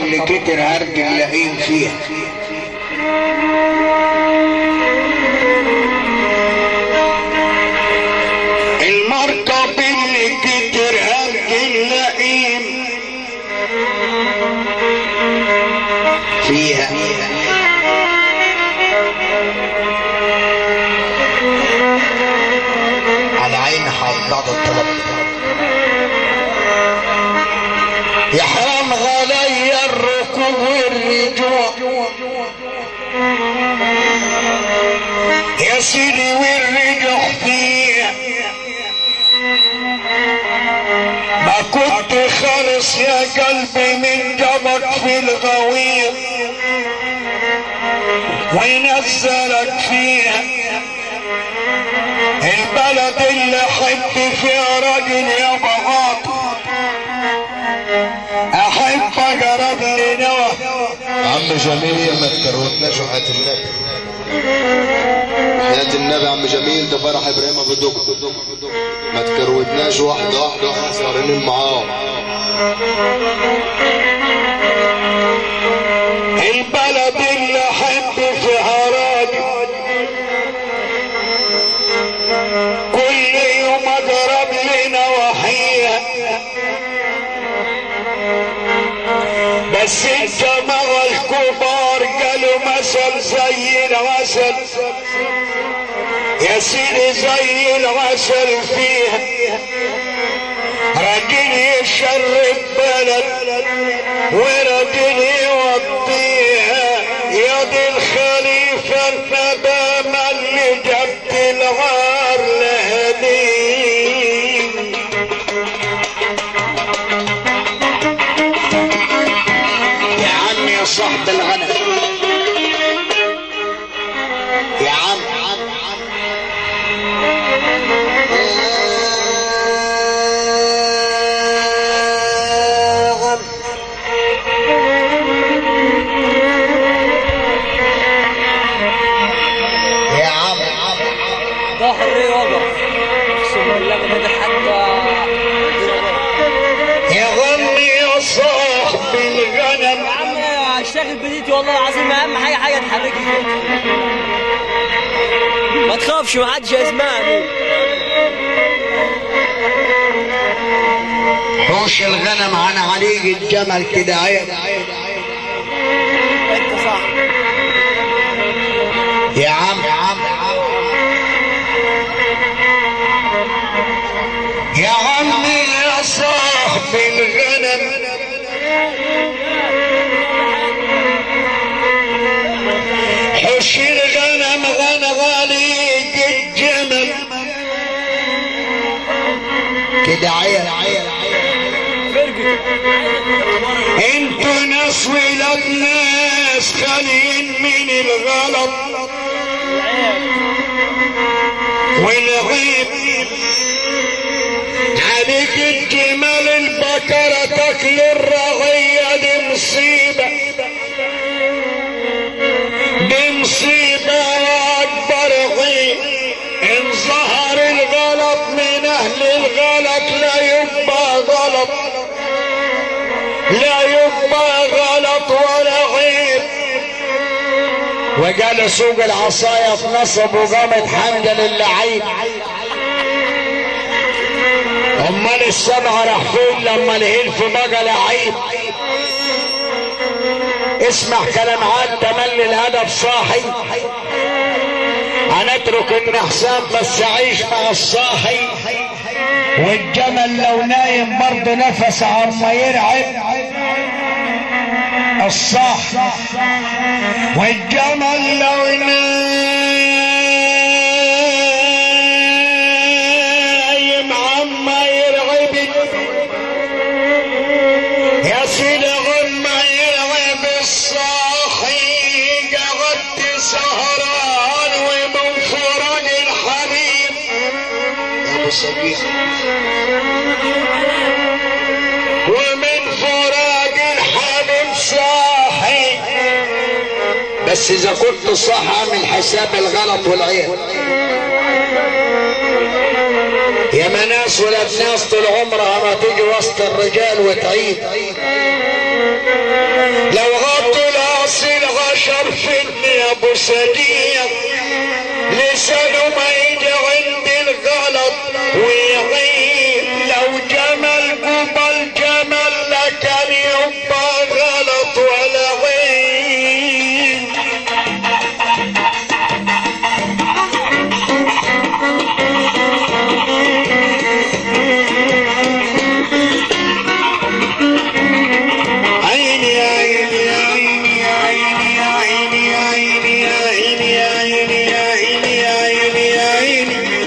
واللي كتر هرج اللئيم فيها المركب اللي كتر هرج اللئيم فيها على عين حافظ بعض الطلب يا حرام غالي الركوب والرجوع يا سيدي والرجوع فيها ما كنت خالص يا قلبي من جبك في الغوير وينزلك فيها البلد اللي حب فيها راجل يا بغاط احب اقرب لنوى عم جميل ما تكروتناش وحياة النبي حياة النبي عم جميل ده فرح ابراهيم ابو دق ما تكروتناش واحدة واحدة واحنا سهرانين معاه البلد اللي حب فيها راجل كل يوم اقرب لنواحيها بس الجماعة الكبار قالوا مثل زي العسل يا سيدي زي العسل فيها راجل يشرب بلد وراجل يوطيها يا دي الخليفة الندامة اللي جبت العار لهدي يا عم يا صاحب الغنم يا عم يا عم ظهري وقف اقسم بالله ما بدي حتى يا غني يا صاحب الغنم يا عم اشتغل بديتي والله العظيم اهم حاجه حاجه تحركني ما تخافش ما حدش يسمعني حوش الغنم عن عليق الجمل كده عين انت صح يا عم يا عم يا عمي يا صاحب الغنم حوش الغنم غنى غاليق الجمل كده عين عين فرقت انتوا ناس ولاد ناس خاليين من الغلط والعيب عليك الجمال البكرة تاكل الرغية دي مصيبة دي مصيبة واكبر غيب ان ظهر الغلط من اهل الغلط لا يبقى غلط لا يبقى غلط ولا عيب وقال سوق العصاية في نصب وقامت حمدة للعيب امال السبعة راح فين لما الهلف بقى لعيب اسمع كلام عاد تملي الهدف صاحي هنترك النحسان بس عيش مع الصاحي والجمل لو نايم برضه نفس عما يرعب الصح والجمل لو نايم عما يرعب يا سيدي عما يرعب الصاحي قعدت سهران ومن فرج الحبيب ابو صديق ومن فراق الحبيب صاحي بس اذا كنت صح اعمل حساب الغلط والعيب يا مناس ولاد ناس طول عمرها ما تيجي وسط الرجال وتعيد لو غطوا الاصيل عشر فيلم يا ابو صديق لسانه ما يجي عند الغلط ويغيب لو جمل قبل جمل لكن يبقى غلط ولا غيب عيني يا عيني يا عيني يا عيني يا عيني يا عيني يا عيني يا عيني يا عيني يا عيني يا عيني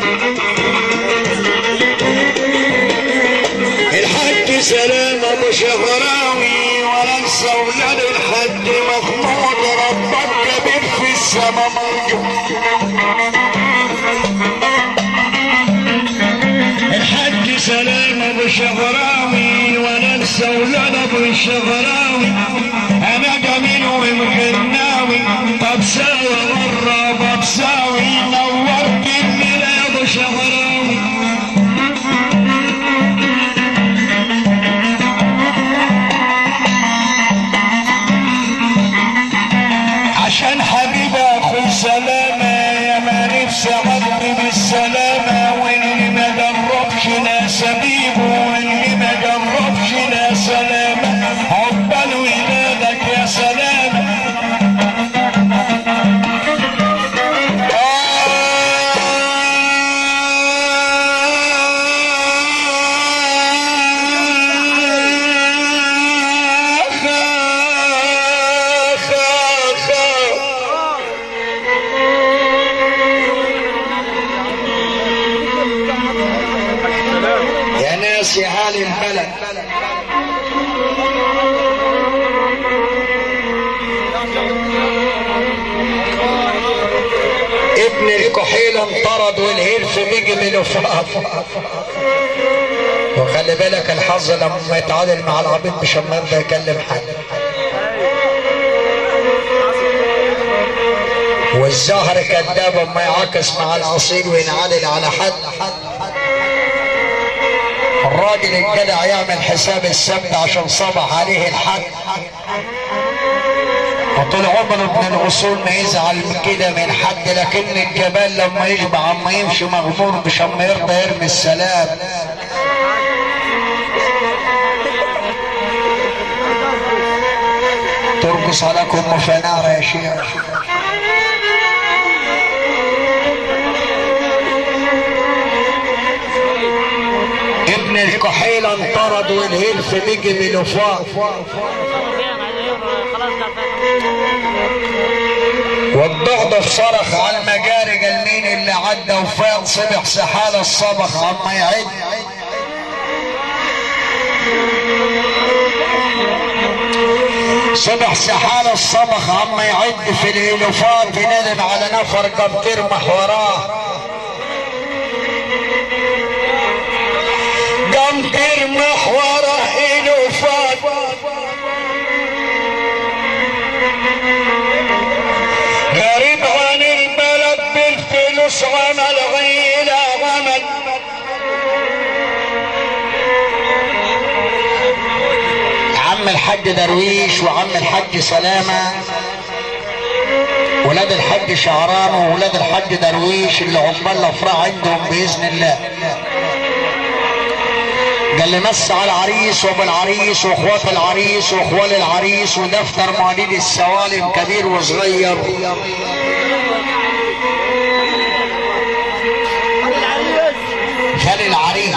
الحاج سلام ابو شهراوي ولا انسى ولاد الحاج محمود ربك كبير في السما موجود الحج سلام ابو شغراوي ولا انسى ولاد ابو شغراوي انا جميل ومغناوي طب سوا مره بتساوي نورت الليل يا ابو شغراوي عشان حبيبي اخو سلامة يا ما نفسي اعدي بالسلامة واللي ما جربش لا سبيبه واللي ما جربش لا سلامة عقبال ولادك يا سلامة آخ آخ آخ يا ناس يا اهل البلد ابن الكحيل انطرد والهلف بيجي من الفاف وخلي بالك الحظ لما يتعادل مع العبيد مش اما يرضى يكلم حد والزهر كذاب اما يعاكس مع الاصيل وينعدل على حد الراجل الجدع يعمل حساب السبت عشان صبح عليه الحد وطول عمره ابن الاصول ما يزعل من كده من حد لكن الجبال لما يشبع اما يمشي مغمور مش اما يرضى يرمي السلام ترقص عليكم ام فناره يا شيخ ابن الكحيلة انطرد والهلف بيجي من وفاق والضغط صرخ على المجاري قال مين اللي عدى وفاق صبح سحالة الصبخ عما يعد صبح سحالة الصبخ عما يعد في الهلوفات ندم على نفر قام ترمح وراه قام ترمح وراه هلوفات غريب عن البلد بالفلوس عمل غيلة عمل عم الحاج درويش وعم الحاج سلامة ولاد الحاج شعران وولاد الحاج درويش اللي عقبال الافراح عندهم باذن الله قال لي مس على العريس وابو العريس واخوات العريس واخوال العريس ودفتر مواليد السوالم كبير وصغير خال العريس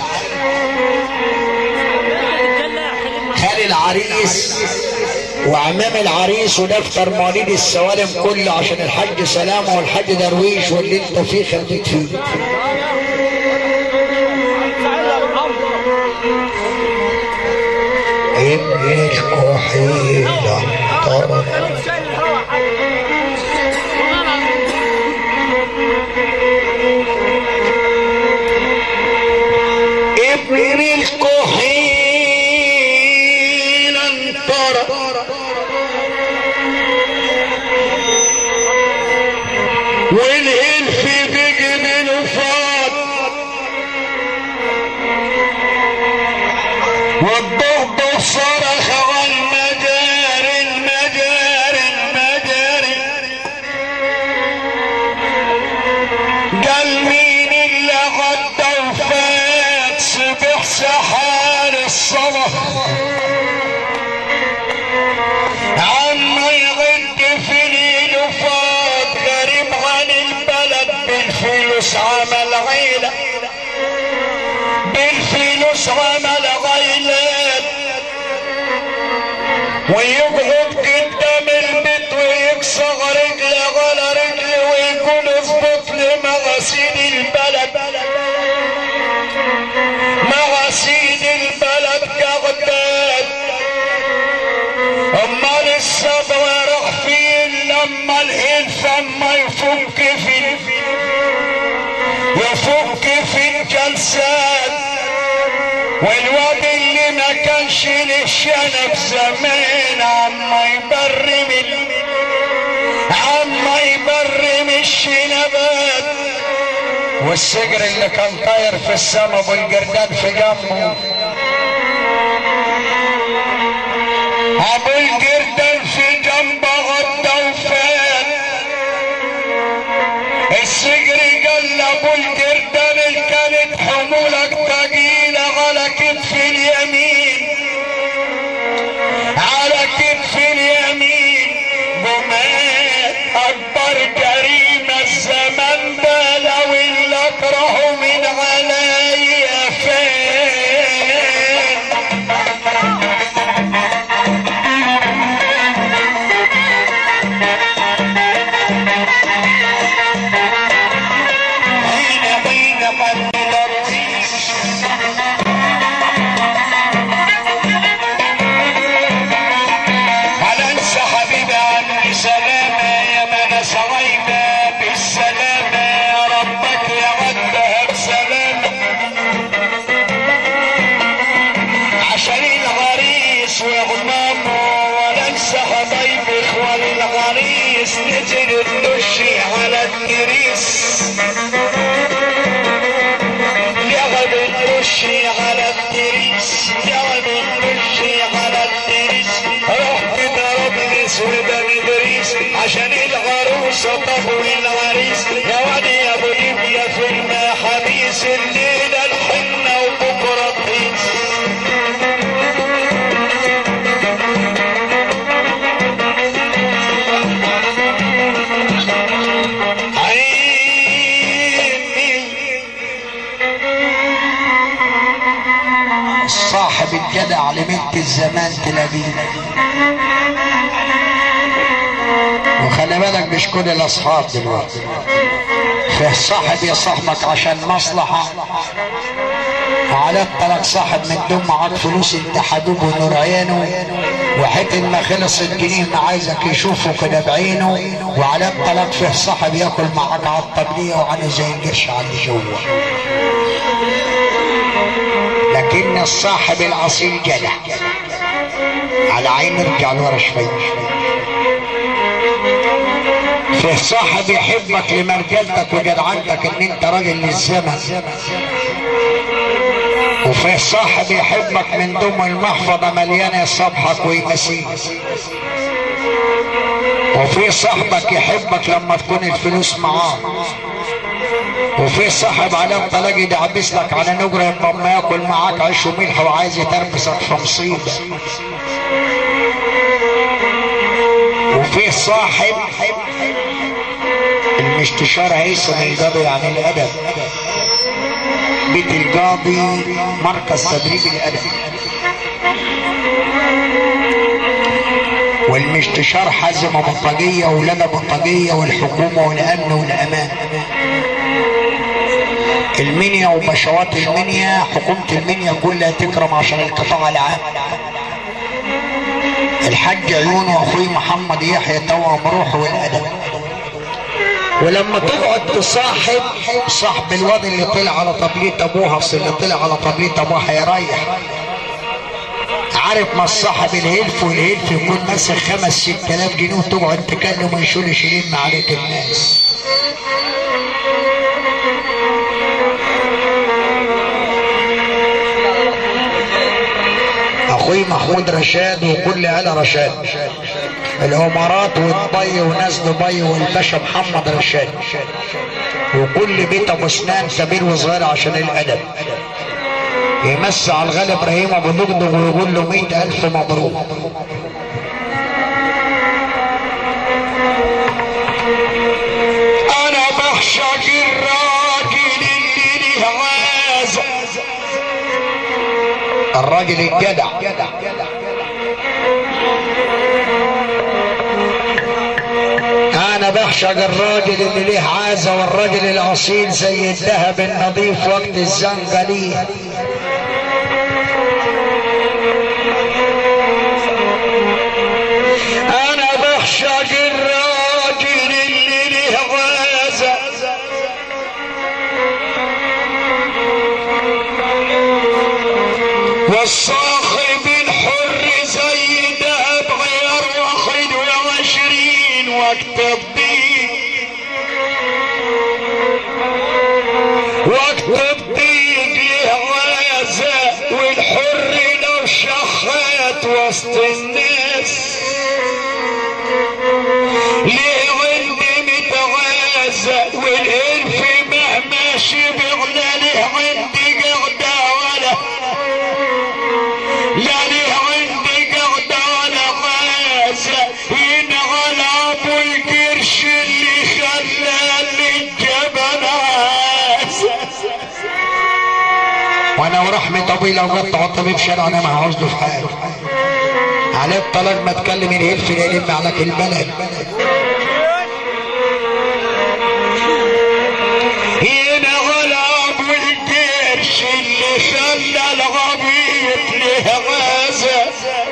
خال العريس وعمام العريس ودفتر مواليد السوالم كله عشان الحاج سلامه والحاج درويش واللي انت فيه خليك فيه ابن الكحيلة طرف ابن الكحيل انطرد والهلف بيجي من فات والضغط صرخ انسى حال الصبر عما يغد في ليل وفات غريب عن البلد بالفلوس عمل عيلة بالفلوس عمل غيلات ويقعد قدام البيت ويكسر رجل على رجل ويقول اظبط لي مغاسيل البلد مغاسيل البلد قعدت امال الصبر راح فين لما الهلف اما يفك في يفك في الجلسات والواد اللي ما كانش للشنب زمان عما يبرم ال- عما يبرم الشنبات والسجر اللي كان طاير في السما والجردان في جنبه ابو الجردان في جنبه غدا وفات السجر قال ابو الجردان اللي كانت حمولك تقيلة على كتف اليمين على كتف اليمين ومات اكبر جريمة الزمن ده لو اللي اكرهه من عليا فين حين حين قد الريش على انسى حبيبي عني سلامة يا من سعينا بالسلامة يا ربك يعدها بسلامة عشان الغريس وغمامه ولا انسى حبايبي اخوان الغريس نزل الدش على الدريس يغب الدش على الدريس يغب الدش على الدريس رحت ضرب الاسود ادريس عشان العروسه تطوي العريس يا واد يا ابو ليبيا في المحابيس الليله الحنه وبكره الطيس عيني صاحب الجدع لبنت الزمان تلاقيه وخلي بالك مش كل الاصحاب دلوقتي فيه صاحب يصاحبك عشان مصلحة على الطلاق صاحب من دون معاك فلوس انت حبيب ونور عينه وحتى ما خلص الجنيه ما عايزك يشوفه كده بعينه وعلى الطلاق فيه صاحب ياكل معاك على الطبلية وعلى زي القرش على اللي جوه لكن الصاحب الاصيل جدع على عين ارجع لورا شوي فيه صاحب يحبك لمرجلتك وجدعنتك ان انت راجل للزمن وفيه صاحب يحبك من دم المحفظة مليانة يصبحك وينسيك وفي صاحبك يحبك لما تكون الفلوس معاه وفي صاحب على الطلاق يدعبس لك على نجرة لما ياكل معاك عيش وملح وعايز يتربسك في مصيبة وفي صاحب المستشار هيثم القاضي عن الادب بيت القاضي مركز تدريب الادب والمستشار حازم بطاقية ولدى بطاقية والحكومة والأمن والأمان المنيا وبشوات المنيا حكومة المنيا كلها تكرم عشان القطاع العام الحاج عيون واخوي محمد يحيى توأم روحه والادب ولما تقعد تصاحب صاحب الواد اللي طلع على طبلية ابوها اصل اللي طلع على طبلية ابوها هيريح عارف ما الصاحب الهلف والهلف يكون ماسك خمس ست الاف جنيه وتقعد تكلم ويشيل يشيلين عليك الناس اخوي محمود رشاد وكل آل رشاد الامارات والضي وناس دبي والباشا محمد رشاد وكل بيت ابو سنان كبير وصغير عشان الادب يمسي على الغالي ابراهيم ابو دغدغ ويقول له مئة الف مبروك انا بعشق الراجل اللي له عازة الراجل الجدع انا بعشق الراجل اللي ليه عازة والراجل الاصيل زي الذهب النظيف وقت الزنقة ليه انا بعشق الراجل اللي له عازة والصاحب الحر زي دهب غير واحد وعشرين وقت الضيق وقت الضيق له غازة والحر لو شخات وسط الناس ليه عندي متغازة والالف مهما شبع لا ليه عندي قعدة ولا لا ليه عندي قعدة ولا غازة ينغل ابو القرش اللي خلى الجبل عازة وانا ورحمة ابوي لو قطع الطبيب شرع انا ما عاوز له في حاجة على الطلاق ما تكلم الهلف اللي يلم عليك البلد ينغل ابو القرش اللي خلى الغبيط له غازة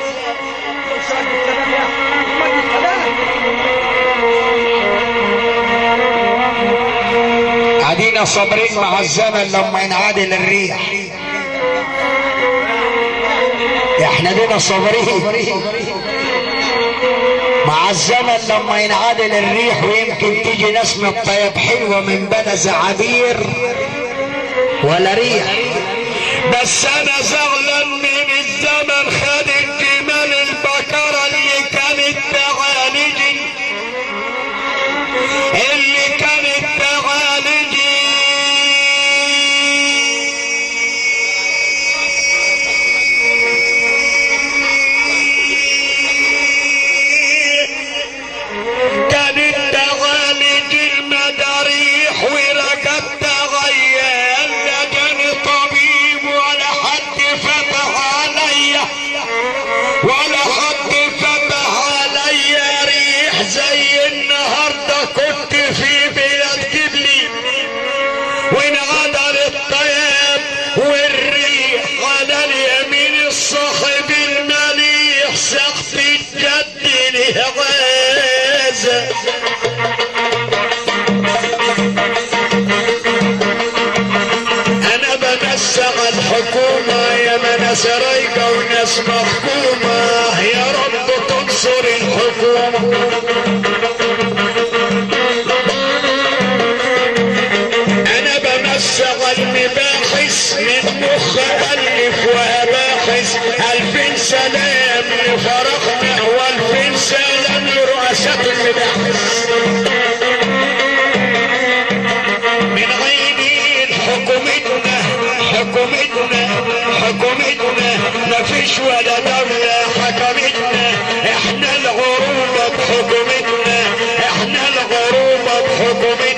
قاعدين صابرين مع الزمن لما ينعادل الريح احنا دينا صابرين مع الزمن لما ينعادل الريح ويمكن تيجي نسمة طيب حلوة من بلد زعابير ولا ريح بس انا زغلان من الزمن خد الجمال البكرة اللي كانت تعالجي اللي كانت تعالجي كانت تعالج المداريح وركبت غيال لجاني طبيب ولا حد فتح عليا ولا حد فتح عليا ريح زي النهارده كنت في بلاد جبلي وانغدر الطياب والريح على اليمين الصاحب المليح سقف الجد له غازه انا بنسق الحكومة يا ناس رايقة وناس محكومة يا رب تنصر الحكومة انا بنسق المباحث من مخ الف واباحث الفين سلام لفرقنا والفين سلام لرؤساء المباحث من غير حكومتنا حكومتنا حكومتنا ما فيش ولا دولة حكمتنا احنا الغروبة بحكومتنا احنا الغروبة بحكومتنا